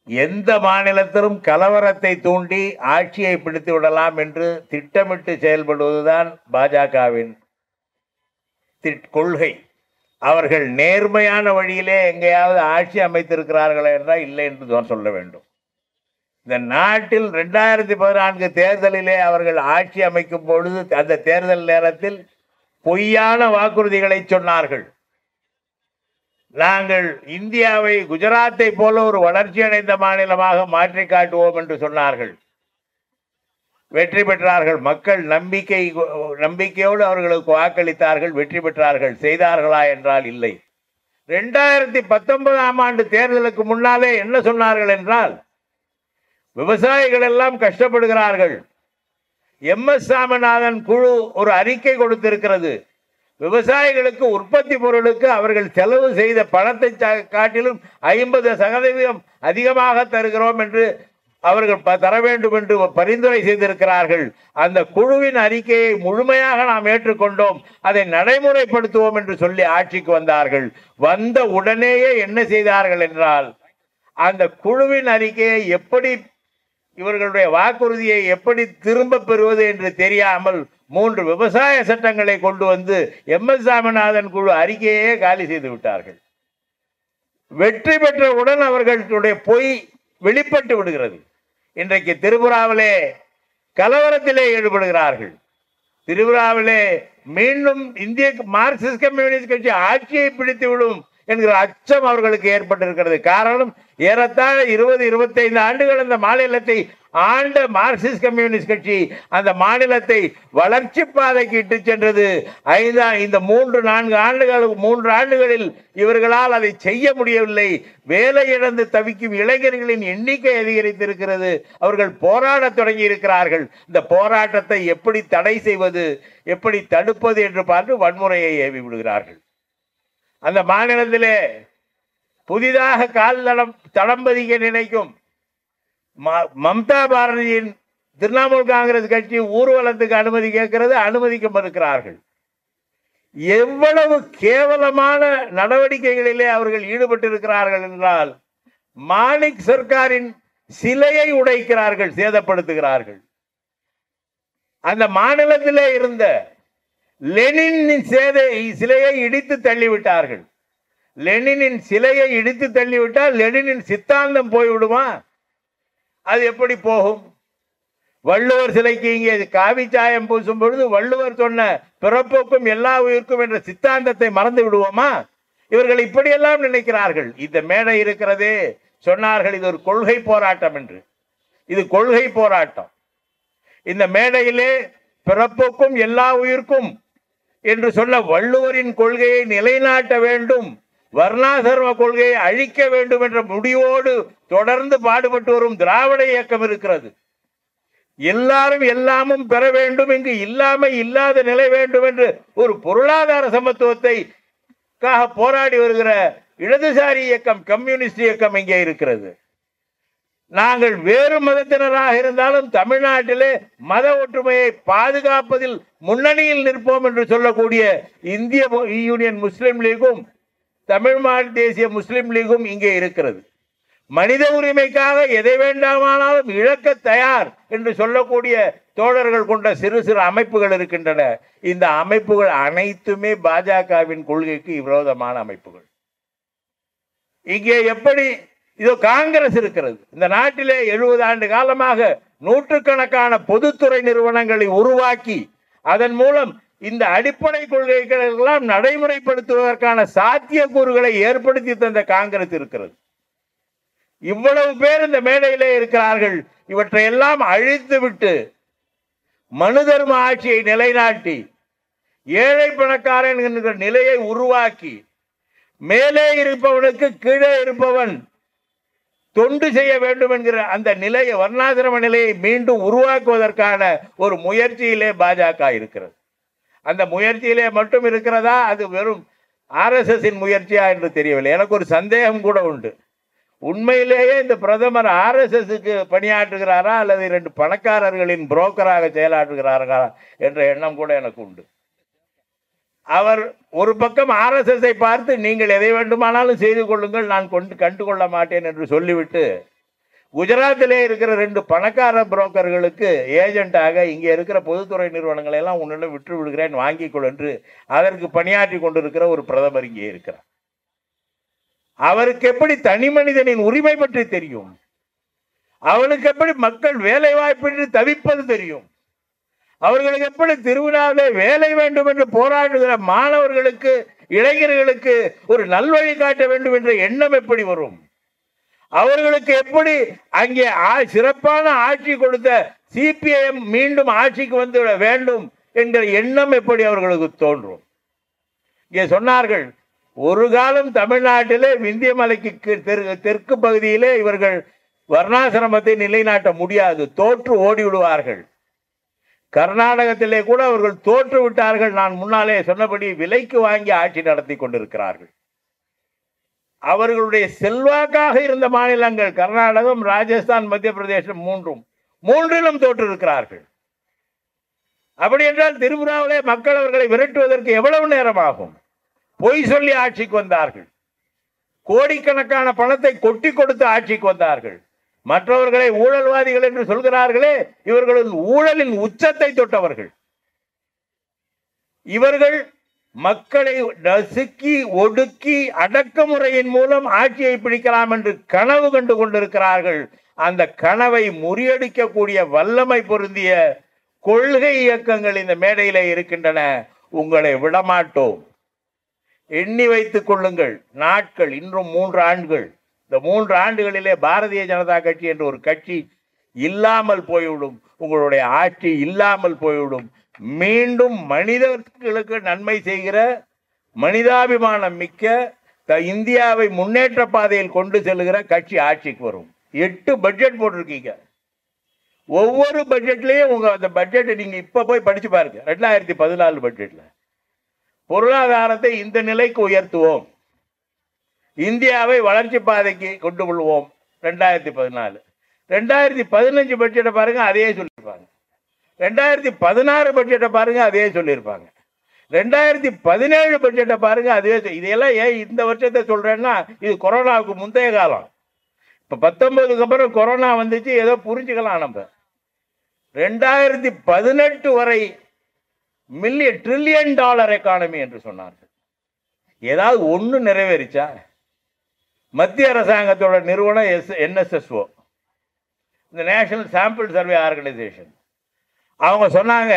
எந்த மாநிலத்திலும் கலவரத்தை தூண்டி ஆட்சியை பிடித்து விடலாம் என்று திட்டமிட்டு செயல்படுவதுதான் பாஜகவின் திட்- கொள்கை அவர்கள் நேர்மையான வழியிலே எங்கேயாவது ஆட்சி அமைத்திருக்கிறார்களா என்றால் இல்லை என்று தான் சொல்ல வேண்டும் இந்த நாட்டில் ரெண்டாயிரத்தி பதினான்கு தேர்தலிலே அவர்கள் ஆட்சி அமைக்கும் பொழுது அந்த தேர்தல் நேரத்தில் பொய்யான வாக்குறுதிகளை சொன்னார்கள் நாங்கள் இந்தியாவை குஜராத்தை போல ஒரு வளர்ச்சியடைந்த மாநிலமாக மாற்றி காட்டுவோம் என்று சொன்னார்கள் வெற்றி பெற்றார்கள் மக்கள் நம்பிக்கை நம்பிக்கையோடு அவர்களுக்கு வாக்களித்தார்கள் வெற்றி பெற்றார்கள் செய்தார்களா என்றால் இல்லை ரெண்டாயிரத்தி பத்தொன்பதாம் ஆண்டு தேர்தலுக்கு முன்னாலே என்ன சொன்னார்கள் என்றால் விவசாயிகள் எல்லாம் கஷ்டப்படுகிறார்கள் எம் எஸ் சாமிநாதன் குழு ஒரு அறிக்கை கொடுத்திருக்கிறது விவசாயிகளுக்கு உற்பத்தி பொருளுக்கு அவர்கள் செலவு செய்த பணத்தை சா- காட்டிலும் ஐம்பது சதவீதம் அதிகமாக தருகிறோம் என்று அவர்கள் ப- தர வேண்டும் என்று பரிந்துரை செய்திருக்கிறார்கள் அந்த குழுவின் அறிக்கையை முழுமையாக நாம் ஏற்றுக்கொண்டோம் அதை நடைமுறைப்படுத்துவோம் என்று சொல்லி ஆட்சிக்கு வந்தார்கள் வந்த உடனேயே என்ன செய்தார்கள் என்றால் அந்த குழுவின் அறிக்கையை எப்படி இவர்களுடைய வாக்குறுதியை எப்படி திரும்ப பெறுவது என்று தெரியாமல் மூன்று விவசாய சட்டங்களை கொண்டு வந்து எம் எஸ் சாமிநாதன் குழு அறிக்கையே காலி செய்து விட்டார்கள் வெற்றி பெற்றவுடன் அவர்களுடைய பொய் வெளிப்பட்டு விடுகிறது இன்றைக்கு திரிபுராவிலே கலவரத்திலே ஈடுபடுகிறார்கள் திரிபுராவிலே மீண்டும் இந்திய மார்க்சிஸ்ட் கம்யூனிஸ்ட் கட்சி ஆட்சியை பிடித்து விடும் என்கிற அச்சம் அவர்களுக்கு ஏற்பட்டிருக்கிறது காரணம் ஏறத்தாழ இருபது இருபத்தைந்து ஆண்டுகள் அந்த மாநிலத்தை ஆண்ட மார்க்சிஸ்ட் கம்யூனிஸ்ட் கட்சி அந்த மாநிலத்தை வளர்ச்சி பாதைக்கு இட்டு சென்றது ஐந்தா இந்த மூன்று நான்கு ஆண்டுகள் மூன்று ஆண்டுகளில் இவர்களால் அதை செய்ய முடியவில்லை வேலை இழந்து தவிக்கும் இளைஞர்களின் எண்ணிக்கை அதிகரித்திருக்கிறது அவர்கள் போராடத் தொடங்கி இருக்கிறார்கள் இந்த போராட்டத்தை எப்படி தடை செய்வது எப்படி தடுப்பது என்று பார்த்து வன்முறையை ஏவி விடுகிறார்கள் அந்த மாநிலத்திலே புதிதாக கால் தடம் தடம் பதிக்க நினைக்கும் ம- மம்தா பாரதியின் திரிணாமுல் காங்கிரஸ் கட்சி ஊர்வலத்துக்கு அனுமதி கேட்கிறது அனுமதிக்க மறுக்கிறார்கள் எவ்வளவு கேவலமான நடவடிக்கைகளிலே அவர்கள் ஈடுபட்டிருக்கிறார்கள் என்றால் மாணிக் சர்க்காரின் சிலையை உடைக்கிறார்கள் சேதப்படுத்துகிறார்கள் அந்த மாநிலத்திலே இருந்த லெனின் சேதை சிலையை இடித்து தள்ளிவிட்டார்கள் லெனினின் சிலையை இடித்து தள்ளிவிட்டால் லெனினின் சித்தாந்தம் போய்விடுமா அது எப்படி போகும் வள்ளுவர் சிலைக்கு இங்கே காவி சாயம் பூசும் பொழுது வள்ளுவர் சொன்ன பிறப்போக்கும் எல்லா உயிர்க்கும் என்ற சித்தாந்தத்தை மறந்து விடுவோமா இவர்கள் இப்படியெல்லாம் நினைக்கிறார்கள் இந்த மேடை இருக்கிறதே சொன்னார்கள் இது ஒரு கொள்கை போராட்டம் என்று இது கொள்கை போராட்டம் இந்த மேடையிலே பிறப்புக்கும் எல்லா உயிர்க்கும் என்று சொன்ன வள்ளுவரின் கொள்கையை நிலைநாட்ட வேண்டும் வர்ணாசிரம கொள்கையை அழிக்க வேண்டும் என்ற முடிவோடு தொடர்ந்து பாடுபட்டு வரும் திராவிட இயக்கம் இருக்கிறது எல்லாரும் எல்லாமும் பெற வேண்டும் இங்கு இல்லாமை இல்லாத நிலை வேண்டும் என்று ஒரு பொருளாதார சமத்துவத்தை காக போராடி வருகிற இடதுசாரி இயக்கம் கம்யூனிஸ்ட் இயக்கம் இங்கே இருக்கிறது நாங்கள் வேறு மதத்தினராக இருந்தாலும் தமிழ்நாட்டிலே மத ஒற்றுமையை பாதுகாப்பதில் முன்னணியில் நிற்போம் என்று சொல்லக்கூடிய இந்திய மு- யூனியன் முஸ்லிம் லீகும் தமிழ்நாடு தேசிய முஸ்லிம் லீகும் இங்கே இருக்கிறது மனித உரிமைக்காக எதை வேண்டாமானாலும் இழக்க தயார் என்று சொல்லக்கூடிய தோழர்கள் கொண்ட சிறு சிறு அமைப்புகள் இருக்கின்றன இந்த அமைப்புகள் அனைத்துமே பாஜகவின் கொள்கைக்கு விரோதமான அமைப்புகள் இங்கே எப்படி இதோ காங்கிரஸ் இருக்கிறது இந்த நாட்டிலே எழுபது ஆண்டு காலமாக நூற்றுக்கணக்கான பொதுத்துறை நிறுவனங்களை உருவாக்கி அதன் மூலம் இந்த அடிப்படை கொள்கைகள் எல்லாம் நடைமுறைப்படுத்துவதற்கான சாத்தியக்கூறுகளை ஏற்படுத்தி தந்த காங்கிரஸ் இருக்கிறது இவ்வளவு பேர் இந்த மேடையிலே இருக்கிறார்கள் இவற்றை எல்லாம் அழித்து விட்டு மனு தர்ம ஆட்சியை நிலைநாட்டி ஏழை பணக்காரன் என்கிற நிலையை உருவாக்கி மேலே இருப்பவனுக்கு கீழே இருப்பவன் தொண்டு செய்ய வேண்டும் என்கிற அந்த நிலையை வர்ணாசிரம நிலையை மீண்டும் உருவாக்குவதற்கான ஒரு முயற்சியிலே பாஜக இருக்கிறது அந்த முயற்சியிலே மட்டும் இருக்கிறதா அது வெறும் ஆர்எஸ்எஸ்ஸின் முயற்சியா என்று தெரியவில்லை எனக்கு ஒரு சந்தேகம் கூட உண்டு உண்மையிலேயே இந்த பிரதமர் ஆர்எஸ்எஸ்க்கு பணியாற்றுகிறாரா அல்லது இரண்டு பணக்காரர்களின் புரோக்கராக செயலாற்றுகிறார்களா என்ற எண்ணம் கூட எனக்கு உண்டு அவர் ஒரு பக்கம் ஆர்எஸ்எஸ்ஐ பார்த்து நீங்கள் எதை வேண்டுமானாலும் செய்து கொள்ளுங்கள் நான் கொண்டு கண்டுகொள்ள மாட்டேன் என்று சொல்லிவிட்டு குஜராத்திலே இருக்கிற ரெண்டு பணக்கார புரோக்கர்களுக்கு ஏஜென்ட்டாக இங்கே இருக்கிற பொதுத்துறை நிறுவனங்களை எல்லாம் உன்னிடம் விற்று விடுகிறேன் வாங்கிக் கொள் என்று அதற்கு பணியாற்றி கொண்டிருக்கிற ஒரு பிரதமர் இங்கே இருக்கிறார் அவருக்கு எப்படி தனி மனிதனின் உரிமை பற்றி தெரியும் அவனுக்கு எப்படி மக்கள் வேலை வாய்ப்பின்றி தவிப்பது தெரியும் அவர்களுக்கு எப்படி திருவிழாவிலே வேலை வேண்டும் என்று போராடுகிற மாணவர்களுக்கு இளைஞர்களுக்கு ஒரு நல்வழி காட்ட வேண்டும் என்ற எண்ணம் எப்படி வரும் அவர்களுக்கு எப்படி அங்கே ஆ- சிறப்பான ஆட்சி கொடுத்த சிபிஐஎம் மீண்டும் ஆட்சிக்கு வந்து விட வேண்டும் என்கிற எண்ணம் எப்படி அவர்களுக்கு தோன்றும் இங்கே சொன்னார்கள் ஒரு காலம் தமிழ்நாட்டிலே விந்திய மலைக்கு கீழ் தெற்கு தெற்கு பகுதியிலே இவர்கள் வர்ணாசிரமத்தை நிலைநாட்ட முடியாது தோற்று ஓடி விடுவார்கள் கர்நாடகத்திலே கூட அவர்கள் தோற்று விட்டார்கள் நான் முன்னாலே சொன்னபடி விலைக்கு வாங்கி ஆட்சி நடத்தி கொண்டிருக்கிறார்கள் அவர்களுடைய செல்வாக்காக இருந்த மாநிலங்கள் கர்நாடகம் ராஜஸ்தான் மத்திய பிரதேசம் மூன்றும் மூன்றிலும் தோற்றிருக்கிறார்கள் அப்படி என்றால் திரிபுராவிலே மக்கள் அவர்களை விரட்டுவதற்கு எவ்வளவு நேரம் ஆகும் பொய் சொல்லி ஆட்சிக்கு வந்தார்கள் கோடிக்கணக்கான பணத்தை கொட்டி கொடுத்து ஆட்சிக்கு வந்தார்கள் மற்றவர்களை ஊழல்வாதிகள் என்று சொல்கிறார்களே இவர்களின் ஊழலின் உச்சத்தை தொட்டவர்கள் இவர்கள் மக்களை நசுக்கி ஒடுக்கி அடக்குமுறையின் மூலம் ஆட்சியை பிடிக்கலாம் என்று கனவு கண்டு கொண்டிருக்கிறார்கள் அந்த கனவை முறியடிக்கக்கூடிய வல்லமை பொருந்திய கொள்கை இயக்கங்கள் இந்த மேடையிலே இருக்கின்றன உங்களை விடமாட்டோம் எண்ணி வைத்துக் கொள்ளுங்கள் நாட்கள் இன்னும் மூன்று ஆண்டுகள் இந்த மூன்று ஆண்டுகளிலே பாரதிய ஜனதா கட்சி என்ற ஒரு கட்சி இல்லாமல் போய்விடும் உங்களுடைய ஆட்சி இல்லாமல் போய்விடும் மீண்டும் மனிதர்களுக்கு நன்மை செய்கிற மனிதாபிமானம் மிக்க த- இந்தியாவை முன்னேற்ற பாதையில் கொண்டு செல்லுகிற கட்சி ஆட்சிக்கு வரும் எட்டு பட்ஜெட் போட்டிருக்கீங்க ஒவ்வொரு பட்ஜெட்லயும் உங்க அந்த பட்ஜெட்டை நீங்க இப்ப போய் படிச்சு பாருங்க ரெண்டாயிரத்தி பதினாலு பட்ஜெட்ல பொருளாதாரத்தை இந்த நிலைக்கு உயர்த்துவோம் இந்தியாவை வளர்ச்சி பாதைக்கு கொண்டு கொள்வோம் ரெண்டாயிரத்தி பதினாலு ரெண்டாயிரத்தி பதினஞ்சு பட்ஜெட்டை பாருங்க அதையே சொல்லியிருப்பாங்க ரெண்டாயிரத்தி பதினாறு பட்ஜெட்டை பாருங்க அதையே சொல்லியிருப்பாங்க ரெண்டாயிரத்தி பதினேழு பட்ஜெட்டை பாருங்க அதுவே சொல்- இதையெல்லாம் ஏன் இந்த வருஷத்தை சொல்றேன்னா இது கொரோனாவுக்கு முந்தைய காலம் இப்போ பத்தொன்பதுக்கு அப்புறம் கொரோனா வந்துச்சு ஏதோ புரிஞ்சுக்கலாம் நம்ம ரெண்டாயிரத்தி பதினெட்டு வரை மில்லியன் ட்ரில்லியன் டாலர் எக்கானமி என்று சொன்னார்கள் ஏதாவது ஒன்று நிறைவேறிச்சா மத்திய அரசாங்கத்தோட நிறுவனம் எஸ் என்எஸ்எஸ்ஓ இந்த நேஷனல் சாம்பிள் சர்வே ஆர்கனைசேஷன் அவங்க சொன்னாங்க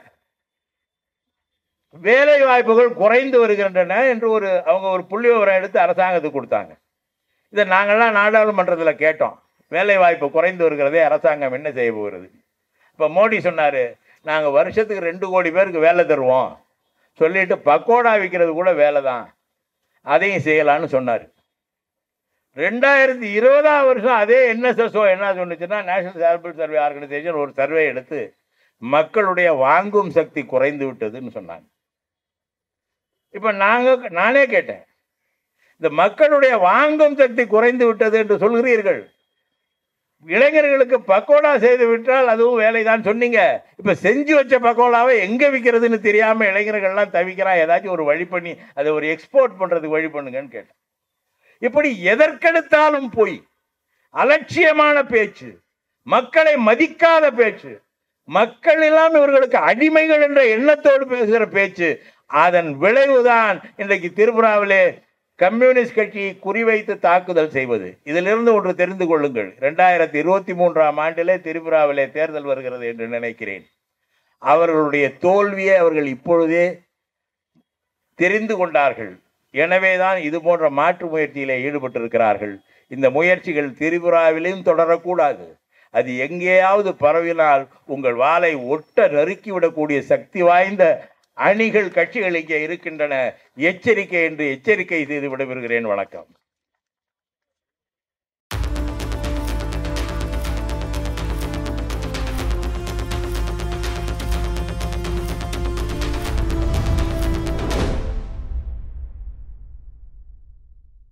வேலை வாய்ப்புகள் குறைந்து வருகின்றன என்று ஒரு அவங்க ஒரு புள்ளி விவரம் எடுத்து அரசாங்கத்துக்கு கொடுத்தாங்க இதை நாங்கள்லாம் நாடாளுமன்றத்தில் கேட்டோம் வேலை வாய்ப்பு குறைந்து வருகிறதே அரசாங்கம் என்ன செய்ய போகிறது இப்போ மோடி சொன்னார் நாங்கள் வருஷத்துக்கு ரெண்டு கோடி பேருக்கு வேலை தருவோம் சொல்லிட்டு பக்கோடா விற்கிறது கூட வேலை தான் அதையும் செய்யலான்னு சொன்னார் ரெண்டாயிரத்தி இருபதாம் வருஷம் அதே என்எஸ்எஸ்ஓ என்ன சொன்னுச்சுன்னா நேஷனல் சாம்பிள் சர்வே ஆர்கனைசேஷன் ஒரு சர்வே எடுத்து மக்களுடைய வாங்கும் சக்தி குறைந்து விட்டதுன்னு சொன்னாங்க இப்போ நாங்கள் நானே கேட்டேன் இந்த மக்களுடைய வாங்கும் சக்தி குறைந்து விட்டது என்று சொல்கிறீர்கள் இளைஞர்களுக்கு பக்கோடா செய்து விட்டால் அதுவும் வேலைதான் சொன்னீங்க இப்ப செஞ்சு வச்ச பக்கோடாவை எங்க விற்கிறதுன்னு தெரியாம இளைஞர்கள்லாம் தவிக்கிறான் ஏதாச்சும் ஒரு வழி பண்ணி அதை ஒரு எக்ஸ்போர்ட் பண்றதுக்கு வழி பண்ணுங்கன்னு கேட்டேன் இப்படி எதற்கெடுத்தாலும் போய் அலட்சியமான பேச்சு மக்களை மதிக்காத பேச்சு மக்கள் எல்லாம் இவர்களுக்கு அடிமைகள் என்ற எண்ணத்தோடு பேசுகிற பேச்சு அதன் விளைவுதான் இன்றைக்கு திரிபுராவிலே கம்யூனிஸ்ட் கட்சியை குறிவைத்து தாக்குதல் செய்வது இதிலிருந்து ஒன்று தெரிந்து கொள்ளுங்கள் இரண்டாயிரத்தி இருபத்தி மூன்றாம் ஆண்டிலே திரிபுராவிலே தேர்தல் வருகிறது என்று நினைக்கிறேன் அவர்களுடைய தோல்வியை அவர்கள் இப்பொழுதே தெரிந்து கொண்டார்கள் எனவேதான் இது போன்ற மாற்று முயற்சியிலே ஈடுபட்டிருக்கிறார்கள் இந்த முயற்சிகள் திரிபுராவிலும் தொடரக்கூடாது அது எங்கேயாவது பரவினால் உங்கள் வாளை ஒட்ட நறுக்கிவிடக்கூடிய சக்தி வாய்ந்த அணிகள் கட்சிகள் இங்கே இருக்கின்றன எச்சரிக்கை என்று எச்சரிக்கை செய்து விடைபெறுகிறேன் வணக்கம்